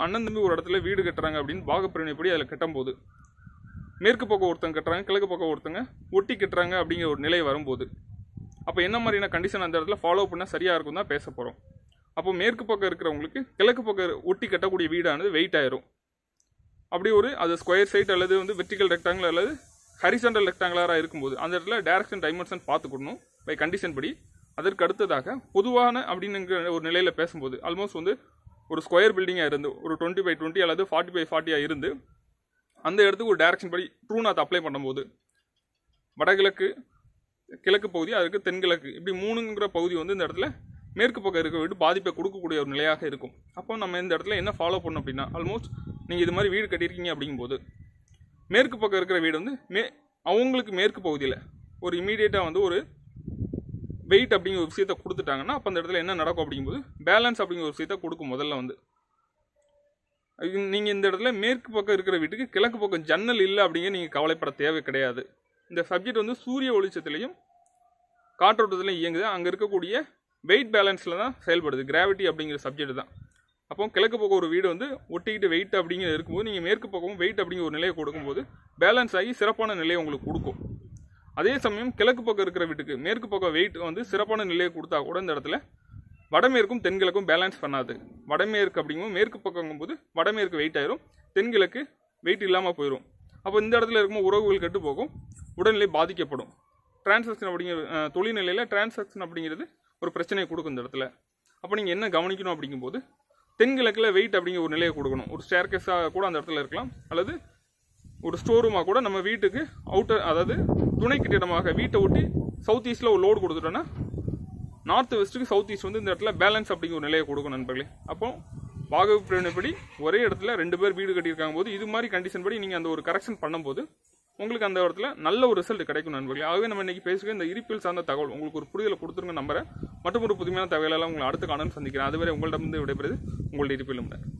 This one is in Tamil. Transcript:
அண்ணன் தம்பி ஒரு இடத்துல வீடு கட்டுறாங்க அப்படின்னு பாகப்பிரிவினைப்படி அதில் கட்டும்போது மேற்கு பக்கம் ஒருத்தங்க கட்டுறாங்க கிழக்கு பக்கம் ஒருத்தங்க ஒட்டி கட்டுறாங்க அப்படிங்கிற ஒரு நிலை வரும்போது அப்போ என்ன மாதிரியான கண்டிஷன் அந்த இடத்துல ஃபாலோ பண்ணால் சரியாக இருக்கும் தான் பேச போகிறோம் அப்போ மேற்கு பக்கம் இருக்கிறவங்களுக்கு கிழக்கு பக்கம் ஒட்டி கட்டக்கூடிய வீடானது வெயிட் ஆயிரும் அப்படி ஒரு அது ஸ்கொயர் சைட் அல்லது வந்து வெர்டிக்கல் ரெக்டாங்கிள் அல்லது ஹரிசண்டல் ரெக்டாங்குலராக இருக்கும்போது அந்த இடத்துல டைரக்ஷன் டைமென்ஷன் பார்த்துக்கணும் பை கண்டிஷன் படி அதற்கு அடுத்ததாக பொதுவான அப்படிங்கிற ஒரு நிலையில் பேசும்போது ஆல்மோஸ்ட் வந்து ஒரு ஸ்கொயர் பில்டிங்காக இருந்து ஒரு டுவெண்ட்டி பை டுவெண்ட்டி அல்லது ஃபார்ட்டி பை ஃபார்ட்டியாக இருந்து அந்த இடத்துக்கு ஒரு டைரக்ஷன் படி ட்ரூ நாத் அப்ளை பண்ணும்போது வடகிழக்கு கிழக்கு பகுதி அதுக்கு தென்கிழக்கு இப்படி மூணுங்கிற பகுதி வந்து இந்த இடத்துல மேற்கு பக்கம் இருக்க வீடு பாதிப்பை கொடுக்கக்கூடிய ஒரு நிலையாக இருக்கும் அப்போ நம்ம இந்த இடத்துல என்ன ஃபாலோ பண்ணோம் அப்படின்னா ஆல்மோஸ்ட் நீங்கள் இது மாதிரி வீடு கட்டியிருக்கீங்க அப்படிங்கும்போது மேற்கு பக்கம் இருக்கிற வீடு வந்து மே அவங்களுக்கு மேற்கு பகுதியில் ஒரு இமீடியட்டாக வந்து ஒரு வெயிட் அப்படிங்கிற ஒரு விஷயத்தை கொடுத்துட்டாங்கன்னா அப்போ அந்த இடத்துல என்ன நடக்கும் அப்படிங்கும்போது பேலன்ஸ் அப்படிங்கிற ஒரு விஷயத்தை கொடுக்கும் முதல்ல வந்து நீங்கள் இந்த இடத்துல மேற்கு பக்கம் இருக்கிற வீட்டுக்கு கிழக்கு பக்கம் ஜன்னல் இல்லை அப்படிங்க நீங்கள் கவலைப்பட தேவை கிடையாது இந்த சப்ஜெக்ட் வந்து சூரிய வெளிச்சத்துலையும் காற்றோட்டத்துலையும் இயங்குது அங்கே இருக்கக்கூடிய வெயிட் பேலன்ஸில் தான் செயல்படுது கிராவிட்டி அப்படிங்கிற சப்ஜெக்ட் தான் அப்போ கிழக்கு பக்கம் ஒரு வீடு வந்து ஒட்டிக்கிட்டு வெயிட் அப்படிங்கிற இருக்கும்போது நீங்கள் மேற்கு பக்கமும் வெயிட் அப்படிங்கிற ஒரு நிலையை கொடுக்கும்போது பேலன்ஸ் ஆகி சிறப்பான நிலையை உங்களுக்கு கொடுக்கும் அதே சமயம் கிழக்கு பக்கம் இருக்கிற வீட்டுக்கு மேற்கு பக்கம் வெயிட் வந்து சிறப்பான நிலையை கொடுத்தா கூட இந்த இடத்துல வடமேற்கும் தென்கிழக்கும் பேலன்ஸ் பண்ணாது வடமேற்கு அப்படிங்கும்போது மேற்கு பக்கங்கும்போது வடமேற்கு வெயிட் ஆயிரும் தென்கிழக்கு வெயிட் இல்லாமல் போயிடும் அப்போ இந்த இடத்துல இருக்கும்போது உறவுகள் கெட்டு போகும் உடல்நிலை பாதிக்கப்படும் டிரான்சாக்ஷன் அப்படிங்கிற அஹ், தொழில் நிலையில் டிரான்சாக்ஷன் அப்படிங்கிறது ஒரு பிரச்சனையை கொடுக்கும் இந்த இடத்துல அப்போ நீங்கள் என்ன கவனிக்கணும் அப்படிங்கும்போது தென்கிழக்கில் வெயிட் அப்படிங்கிற ஒரு நிலையை கொடுக்கணும் ஒரு ஸ்டேர்கேஸாக கூட அந்த இடத்துல இருக்கலாம் அல்லது ஒரு ஸ்டோர் ரூமாக கூட நம்ம வீட்டுக்கு அவுட்டர் அதாவது துணை கட்டிடமாக வீட்டை ஒட்டி சவுத் ஈஸ்ட்டில் ஒரு லோடு கொடுத்துட்டோன்னா நார்த் வெஸ்ட்டுக்கு சவுத் ஈஸ்ட் வந்து இந்த இடத்துல பேலன்ஸ் அப்படிங்கிற ஒரு நிலையை கொடுக்கும் நண்பர்களே அப்போ பாகப்பிரிவினைப்படி ஒரே இடத்துல ரெண்டு பேர் வீடு கட்டியிருக்காங்க போது இது மாதிரி கண்டிஷன் படி நீங்கள் அந்த ஒரு கரெக்ஷன் பண்ணும்போது உங்களுக்கு அந்த இடத்துல நல்ல ஒரு ரிசல்ட் கிடைக்கும் நண்பர்களே ஆகவே நம்ம இன்னைக்கு பேசுகிற இந்த இருப்பில் சார்ந்த தகவல் உங்களுக்கு ஒரு புரிதலை கொடுத்துருங்க நம்புறேன் மற்றும் ஒரு புதுமையான தகவலெல்லாம் உங்களை அடுத்த காலம் சந்திக்கிறேன் அதுவரை உங்களிடமிருந்து விடைபெறுது உங்களுடைய இருப்பிலும்